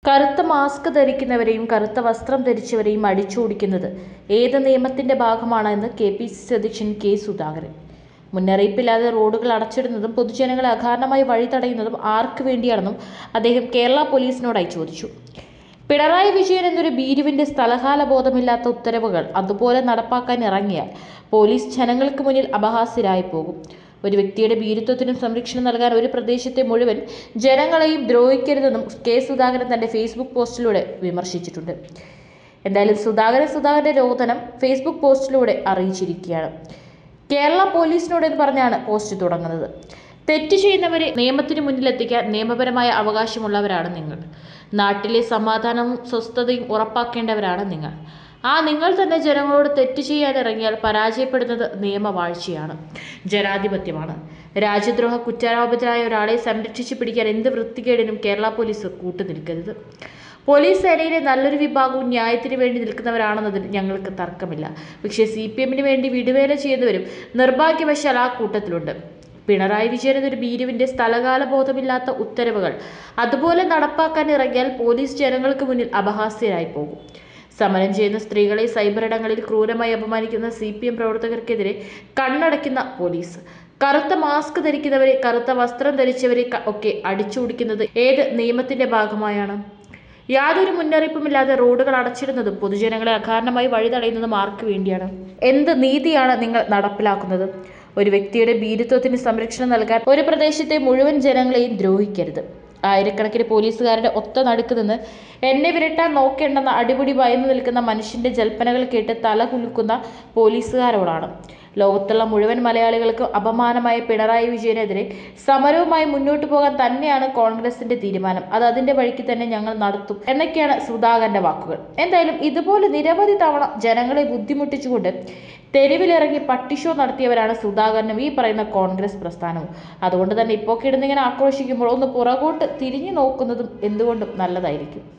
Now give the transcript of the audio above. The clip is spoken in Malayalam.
കറുത്ത മാസ്ക് ധരിക്കുന്നവരെയും കറുത്ത വസ്ത്രം ധരിച്ചവരെയും അടിച്ചോടിക്കുന്നത് ഏത് നിയമത്തിന്റെ ഭാഗമാണ് എന്ന് കെ പി സി സി അധ്യക്ഷൻ കെ സുധാകരൻ മുന്നറിയിപ്പില്ലാതെ റോഡുകൾ അടച്ചിടുന്നതും പൊതുജനങ്ങളെ അകാരണമായി വഴി തടയുന്നതും ആർക്ക് വേണ്ടിയാണെന്നും അദ്ദേഹം കേരള പോലീസിനോടായി ചോദിച്ചു പിണറായി വിജയൻ എന്നൊരു ഭീരുവിന്റെ സ്ഥലകാല ബോധമില്ലാത്ത ഉത്തരവുകൾ അതുപോലെ നടപ്പാക്കാൻ ഇറങ്ങിയാൽ പോലീസ് ജനങ്ങൾക്ക് മുന്നിൽ അപഹാസ്യരായി പോകും ഒരു വ്യക്തിയുടെ ഭീരുത്വത്തിനും സംരക്ഷണം നൽകാൻ ഒരു പ്രദേശത്തെ മുഴുവൻ ജനങ്ങളെയും ദ്രോഹിക്കരുതെന്നും കെ സുധാകരൻ തന്റെ ഫേസ്ബുക്ക് പോസ്റ്റിലൂടെ വിമർശിച്ചിട്ടുണ്ട് എന്തായാലും സുധാകരൻ സുധാകരന്റെ രോദനം ഫേസ്ബുക്ക് പോസ്റ്റിലൂടെ അറിയിച്ചിരിക്കുകയാണ് കേരള പോലീസിനോട് എന്ന് പറഞ്ഞാണ് പോസ്റ്റ് തുടങ്ങുന്നത് തെറ്റ് ചെയ്യുന്നവരെ നിയമത്തിന് മുന്നിലെത്തിക്കാൻ നിയമപരമായ അവകാശമുള്ളവരാണ് നിങ്ങൾ നാട്ടിലെ സമാധാനവും സ്വസ്ഥതയും ഉറപ്പാക്കേണ്ടവരാണ് നിങ്ങൾ ആ നിങ്ങൾ തന്നെ ജനങ്ങളോട് തെറ്റ് ചെയ്യാൻ ഇറങ്ങിയാൽ പരാജയപ്പെടുന്നത് നിയമവാഴ്ചയാണ് ജനാധിപത്യമാണ് രാജ്യദ്രോഹ കുറ്റാരോപിതരായ ഒരാളെ സംരക്ഷിച്ചു പിടിക്കാൻ എന്ത് വൃത്തികേടിനും കേരള പോലീസ് കൂട്ടുനിൽക്കരുത് പോലീസ് സേനയിലെ നല്ലൊരു വിഭാഗവും ന്യായത്തിന് വേണ്ടി നിൽക്കുന്നവരാണെന്നതിൽ ഞങ്ങൾക്ക് തർക്കമില്ല പക്ഷേ സി പി എമ്മിന് വേണ്ടി വിടുവേല ചെയ്യുന്നവരും നിർഭാഗ്യവശാൽ ആ കൂട്ടത്തിലുണ്ട് പിണറായി വിജയൻ എന്നൊരു ഭീരുവിന്റെ സ്ഥലകാല ബോധമില്ലാത്ത ഉത്തരവുകൾ അതുപോലെ നടപ്പാക്കാൻ ഇറങ്ങിയാൽ പോലീസ് ജനങ്ങൾക്ക് മുന്നിൽ അപഹാസ്യരായി പോകും സമരം ചെയ്യുന്ന സ്ത്രീകളെ സൈബർ ഇടങ്ങളിൽ ക്രൂരമായി അപമാനിക്കുന്ന സി പി എം പ്രവർത്തകർക്കെതിരെ കണ്ണടയ്ക്കുന്ന പോലീസ് കറുത്ത മാസ്ക് ധരിക്കുന്നവരെ കറുത്ത വസ്ത്രം ധരിച്ചവരെ ക- ഒക്കെ അടിച്ചുപിടിക്കുന്നത് ഏത് നിയമത്തിന്റെ ഭാഗമായാണ് യാതൊരു മുന്നറിയിപ്പുമില്ലാതെ റോഡുകൾ അടച്ചിടുന്നതും പൊതുജനങ്ങളെ അകാരണമായി വഴി തടയുന്നതും ആർക്ക് വേണ്ടിയാണ് എന്ത് നീതിയാണ് നിങ്ങൾ നടപ്പിലാക്കുന്നത് ഒരു വ്യക്തിയുടെ ഭീരുത്വത്തിന് സംരക്ഷണം നൽകാൻ ഒരു പ്രദേശത്തെ മുഴുവൻ ജനങ്ങളെയും ദ്രോഹിക്കരുത് ആയിരക്കണക്കിന് പോലീസുകാരുടെ ഒത്ത നടുക്ക് നിന്ന് എന്നെ വിരട്ടാൻ നോക്കേണ്ടെന്ന അടിപിടി ഭയന്നു നിൽക്കുന്ന മനുഷ്യന്റെ ജൽപ്പനകൾ കേട്ട് തല കുലുക്കുന്ന പോലീസുകാരോടാണ് ലോകത്തുള്ള മുഴുവൻ മലയാളികൾക്കും അപമാനമായ പിണറായി വിജയനെതിരെ സമരവുമായി മുന്നോട്ട് പോകാൻ തന്നെയാണ് കോൺഗ്രസിന്റെ തീരുമാനം അത് അതിന്റെ വഴിക്ക് തന്നെ ഞങ്ങൾ നടത്തും എന്നൊക്കെയാണ് സുധാകരന്റെ വാക്കുകൾ എന്തായാലും ഇതുപോലെ നിരവധി തവണ ജനങ്ങളെ ബുദ്ധിമുട്ടിച്ചുകൊണ്ട് തെരുവിലിറങ്ങി പട്ടിഷോ നടത്തിയവരാണ് സുധാകരനും ഈ പറയുന്ന കോൺഗ്രസ് പ്രസ്ഥാനവും അതുകൊണ്ട് തന്നെ ഇപ്പോൾ കിടന്നിങ്ങനെ ആക്രോശിക്കുമ്പോൾ ഒന്ന് പുറകോട്ട് തിരിഞ്ഞു നോക്കുന്നതും എന്തുകൊണ്ടും നല്ലതായിരിക്കും